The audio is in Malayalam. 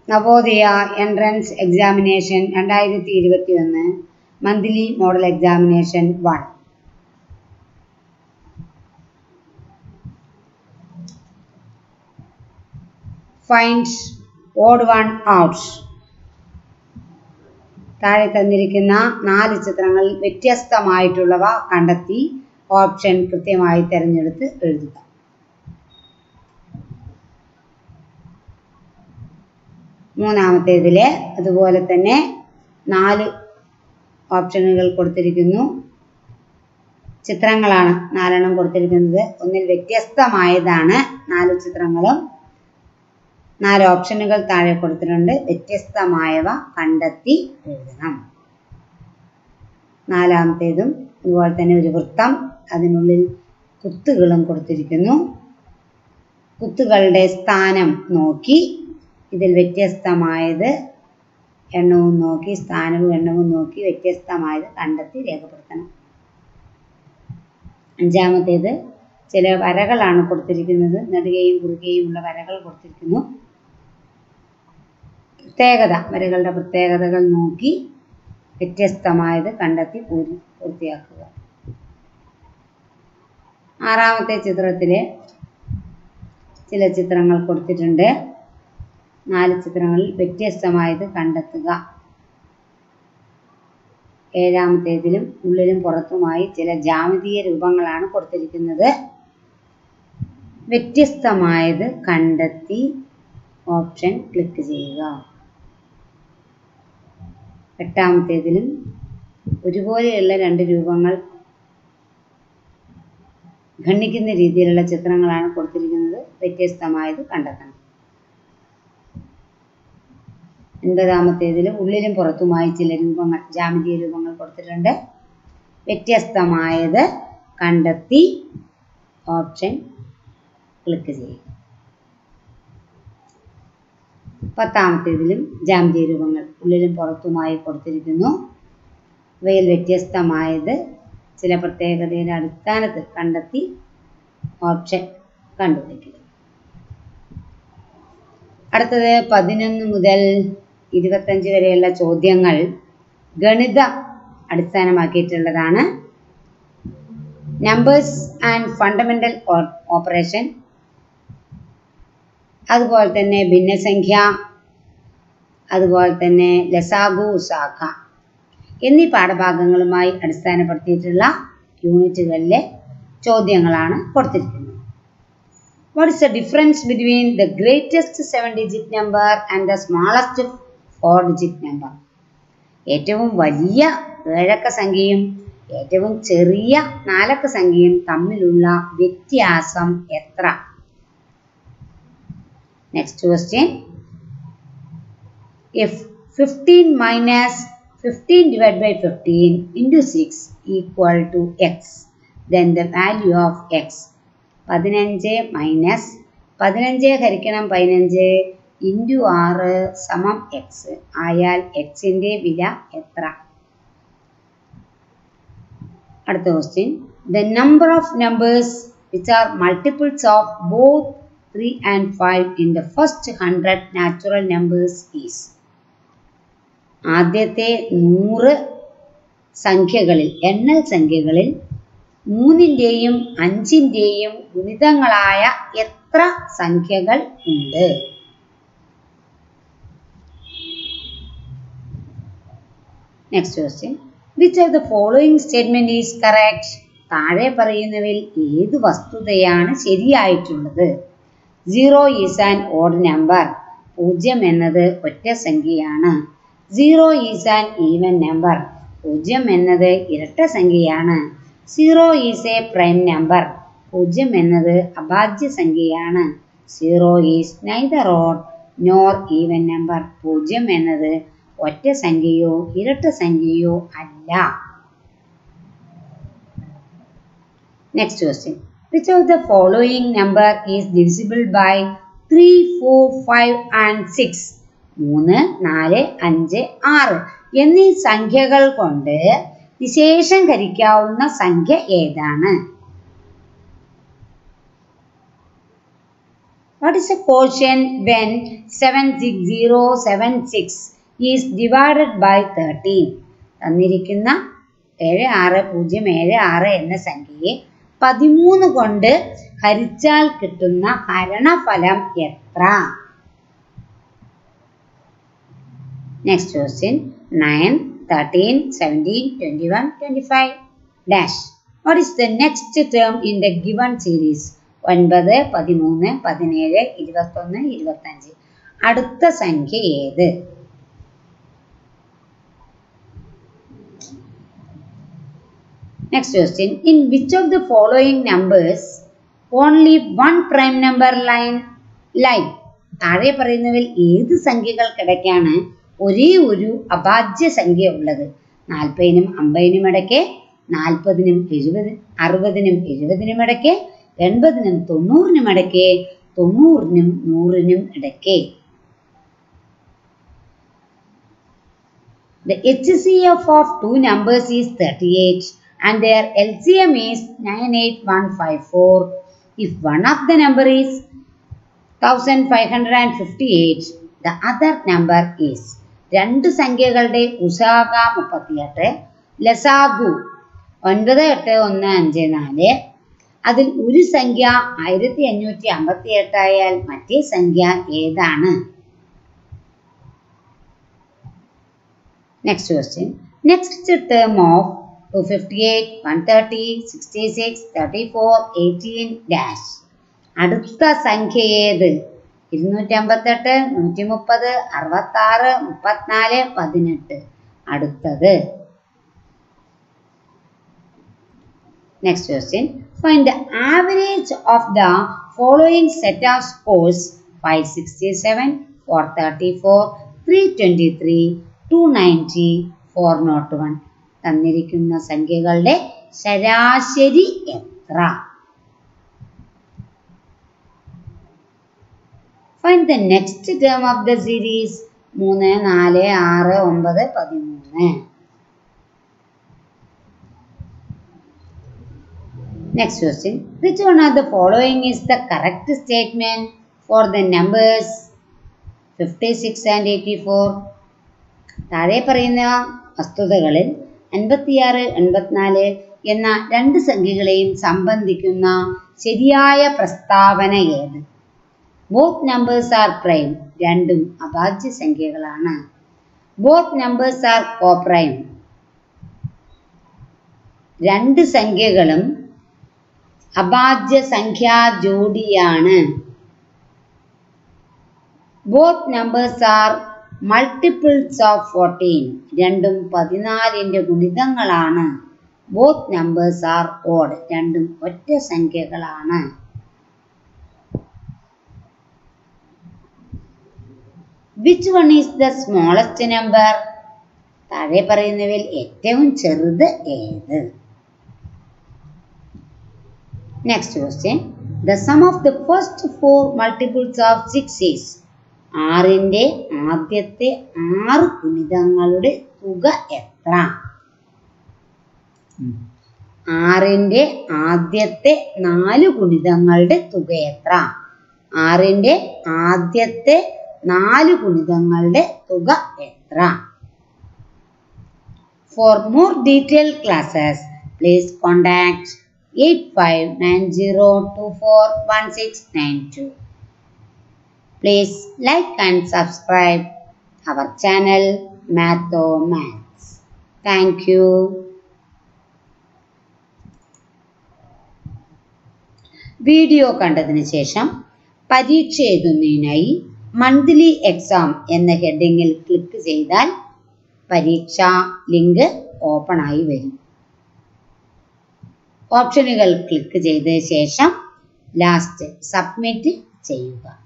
നവോദയ എൻട്രൻസ് എക്സാമിനേഷൻ രണ്ടായിരത്തി ഇരുപത്തി ഒന്ന് monthly model examination one find odd one out താഴെ തന്നിരിക്കുന്ന നാല് ചിത്രങ്ങളിൽ വ്യത്യസ്തമായിട്ടുള്ളവ കണ്ടെത്തി ഓപ്ഷൻ കൃത്യമായി തിരഞ്ഞെടുത്ത് എഴുതുക മൂന്നാമത്തേതിൽ അതുപോലെ തന്നെ നാല് ഓപ്ഷനുകൾ കൊടുത്തിരിക്കുന്നു ചിത്രങ്ങളാണ് നാലെണ്ണം കൊടുത്തിരിക്കുന്നത് ഒന്നിൽ വ്യത്യസ്തമായതാണ് നാല് ചിത്രങ്ങളും നാല് ഓപ്ഷനുകൾ താഴെ കൊടുത്തിട്ടുണ്ട് വ്യത്യസ്തമായവ കണ്ടെത്തി എഴുതണം നാലാമത്തേതും അതുപോലെ തന്നെ ഒരു വൃത്തം അതിനുള്ളിൽ കുത്തുകളും കൊടുത്തിരിക്കുന്നു കുത്തുകളുടെ സ്ഥാനം നോക്കി ഇതിൽ വ്യത്യസ്തമായത് എണ്ണവും നോക്കി സ്ഥാനവും എണ്ണവും നോക്കി വ്യത്യസ്തമായത് കണ്ടെത്തി രേഖപ്പെടുത്തണം അഞ്ചാമത്തേത് ചില വരകളാണ് കൊടുത്തിരിക്കുന്നത് നെടുകയും കുറുകയും ഉള്ള വരകൾ കൊടുത്തിരിക്കുന്നു പ്രത്യേകത വരകളുടെ പ്രത്യേകതകൾ നോക്കി വ്യത്യസ്തമായത് കണ്ടെത്തി പൂരി പൂർത്തിയാക്കുക ആറാമത്തെ ചിത്രത്തില് ചില ചിത്രങ്ങൾ കൊടുത്തിട്ടുണ്ട് നാല് ചിത്രങ്ങളിൽ വ്യത്യസ്തമായത് കണ്ടെത്തുക ഏഴാമത്തേതിലും ഉള്ളിലും പുറത്തുമായി ചില ജാമിതീയ രൂപങ്ങളാണ് കൊടുത്തിരിക്കുന്നത് വ്യത്യസ്തമായത് കണ്ടെത്തി ഓപ്ഷൻ ക്ലിക്ക് ചെയ്യുക എട്ടാമത്തേതിലും ഒരുപോലെയുള്ള രണ്ട് രൂപങ്ങൾ ഖണ്ഡിക്കുന്ന രീതിയിലുള്ള ചിത്രങ്ങളാണ് കൊടുത്തിരിക്കുന്നത് വ്യത്യസ്തമായത് കണ്ടെത്തണം ഒൻപതാമത്തേതിൽ ഉള്ളിലും പുറത്തുമായി ചില രൂപങ്ങൾ ജാമിതീയ രൂപങ്ങൾ കൊടുത്തിട്ടുണ്ട് വ്യത്യസ്തമായത് കണ്ടെത്തി ഓപ്ഷൻ ക്ലിക്ക് ചെയ്യുക പത്താമത്തേതിലും ജാമിതീയ രൂപങ്ങൾ ഉള്ളിലും പുറത്തുമായി കൊടുത്തിരിക്കുന്നു ഇവയിൽ വ്യത്യസ്തമായത് ചില പ്രത്യേകതയുടെ അടിസ്ഥാനത്തിൽ കണ്ടെത്തി ഓപ്ഷൻ കണ്ടുപിടിക്കുക അടുത്തത് പതിനൊന്ന് മുതൽ ഇരുപത്തഞ്ച് വരെയുള്ള ചോദ്യങ്ങൾ ഗണിതം അടിസ്ഥാനമാക്കിയിട്ടുള്ളതാണ് നമ്പേഴ്സ് ആൻഡ് ഫണ്ടമെന്റൽ ഓപ്പറേഷൻ അതുപോലെ തന്നെ ഭിന്നസംഖ്യ അതുപോലെ തന്നെ ലസാഗു ശാഖ എന്നീ പാഠഭാഗങ്ങളുമായി അടിസ്ഥാനപ്പെടുത്തിയിട്ടുള്ള യൂണിറ്റുകളിലെ ചോദ്യങ്ങളാണ് കൊടുത്തിരിക്കുന്നത് What is the difference between the greatest seven digit number and the smallest four digit number? ഏറ്റവും വലിയ ഏഴക്ക സംഖ്യയും ഏറ്റവും ചെറിയ നാലക്ക സംഖ്യയും തമ്മിലുള്ള വ്യത്യാസം എത്ര next question if fifteen minus fifteen divide by fifteen into six equal to X then the value of X പതിനഞ്ച് മൈനസ് പതിനഞ്ച് ഹരിക്കണം പതിനഞ്ച് ഇൻറ്റു ആറ് സമം എക്സ് ആയാൽ എക്സിൻ്റെ വില എത്ര അടുത്ത question the number of numbers which are multiples of both three and five in the first hundred natural numbers is ആദ്യത്തെ നൂറ് സംഖ്യകളിൽ എണ്ണൽ സംഖ്യകളിൽ മൂന്നിൻ്റെയും അഞ്ചിൻ്റെയും ഗുണിതങ്ങളായ എത്ര സംഖ്യകൾ ഉണ്ട് next question which of the following statement is correct താഴെ പറയുന്നവയിൽ ഏത് വസ്തുതയാണ് ശരിയായിട്ടുള്ളത് zero is an odd number പൂജ്യം എന്നത് ഒറ്റ സംഖ്യയാണ് zero is an even number പൂജ്യം എന്നത് ഇരട്ട സംഖ്യയാണ് zero is a prime number പൂജ്യം എന്നത് അഭാജ്യ സംഖ്യയാണ് zero is neither odd nor even number പൂജ്യം എന്നത് ഒറ്റ സംഖ്യയോ ഇരട്ട സംഖ്യയോ അല്ല next question which of the following number is divisible by three four five and six മൂന്ന് നാല് അഞ്ച് ആറ് എന്നീ സംഖ്യകൾ കൊണ്ട് വിശേഷം ധരിക്കാവുന്ന സംഖ്യ ഏതാണ് what is a quotient when seven six zero seven six is divided by thirteen തന്നിരിക്കുന്ന ഏഴ് ആറ് പൂജ്യം ഏഴ് ആറ് എന്ന സംഖ്യയെ പതിമൂന്ന് കൊണ്ട് ഹരിച്ചാൽ കിട്ടുന്ന ഹരണഫലം എത്ര next question nine thirteen seventeen twenty one twenty five dash what is the next term in the given series ഒൻപത് പതിമൂന്ന് പതിനേഴ് ഇരുപത്തൊന്ന് ഇരുപത്തഞ്ച് അടുത്ത സംഖ്യ ഏത് Next question. In which of the following numbers only one prime number line line താഴെ പറയുന്നവയിൽ ഏത് സംഖ്യകൾക്കിടയ്ക്കാണ് ഒരേ ഒരു അഭാജ്യ സംഖ്യ ഉള്ളത് നാൽപ്പതിനും അമ്പതിനും ഇടയ്ക്ക് നാൽപ്പതിനും എഴുപത് അറുപതിനും എഴുപതിനും ഇടയ്ക്ക് എൺപതിനും തൊണ്ണൂറിനും ഇടയ്ക്ക് തൊണ്ണൂറിനും നൂറിനും ഇടയ്ക്ക് The HCF of two numbers is 38 and their LCM is 98154. If one of the number is 1558, the other number is രണ്ട് സംഖ്യകളുടെ ഉഷാക മുപ്പത്തിയെട്ട് ലസാഗു ഒൻപത് എട്ട് ഒന്ന് അഞ്ച് നാല് അതിൽ ഒരു സംഖ്യ ആയിരത്തി അഞ്ഞൂറ്റി അമ്പത്തി എട്ടായാൽ മറ്റേ സംഖ്യ ഏതാണ് Next question. Next term of 258, 130, 66, 34, 18 dash. അടുത്ത സംഖ്യ ഏത് ഇരുന്നൂറ്റി അമ്പത്തെട്ട് നൂറ്റി മുപ്പത് അറുപത്തി ആറ് മുപ്പത്തിനാല് പതിനെട്ട് അടുത്തത് next question find the average of the following set of scores five sixty seven four thirty four three twenty three two ninety four not one തന്നിരിക്കുന്ന സംഖ്യകളുടെ ശരാശരി എത്ര find the next term of the series മൂന്ന് നാല് ആറ് ഒമ്പത് പതിമൂന്ന് Next question. Which one of the following is the correct statement for the numbers 56 and 84? താഴെ പറയുന്ന വസ്തുതകളിൽ അൻപത്തിയാറ് എൺപത്തിനാല് എന്ന രണ്ട് സംഖ്യകളെയും സംബന്ധിക്കുന്ന ശരിയായ പ്രസ്താവന ഏത് ബോത്ത് നമ്പേഴ്സ് ആർ പ്രൈം രണ്ടും അഭാജ്യ സംഖ്യകളാണ് ബോത്ത് നമ്പേഴ്സ് ആർ കോപ്രൈം രണ്ട് സംഖ്യകളും അഭാജ്യ സംഖ്യാ ജോഡിയാണ് both numbers are multiples of fourteen രണ്ടും പതിനാലിൻ്റെ ഗുണിതങ്ങളാണ് ബോത്ത് നമ്പേഴ്സ് ആർ ഓഡ് രണ്ടും ഒറ്റ സംഖ്യകളാണ് which one is the smallest number താഴെ പറയുന്നവയിൽ ഏറ്റവും ചെറുത് ഏത് next question the sum of the first four multiples of six is ആറിൻ്റെ ആദ്യത്തെ ആറ് ഗുണിതങ്ങളുടെ തുക എത്ര ആറിൻ്റെ ആദ്യത്തെ നാല് ഗുണിതങ്ങളുടെ തുക എത്ര ആറിൻ്റെ ആദ്യത്തെ നാല് ഗുണിതങ്ങളുടെ തുക എത്ര for more detail classes please contact eight five nine zero two four one six nine two Please like and subscribe our channel Matho Maths. Thank you. Video കണ്ടതിന് ശേഷം പരീക്ഷ എഴുതുന്നതിനായി മന്ത്ലി എക്സാം എന്ന ഹെഡിങ്ങിൽ ക്ലിക്ക് ചെയ്താൽ പരീക്ഷാ ലിങ്ക് ഓപ്പൺ ആയി വരും ഓപ്ഷനുകൾ ക്ലിക്ക് ചെയ്ത ശേഷം ലാസ്റ്റ് സബ്മിറ്റ് ചെയ്യുക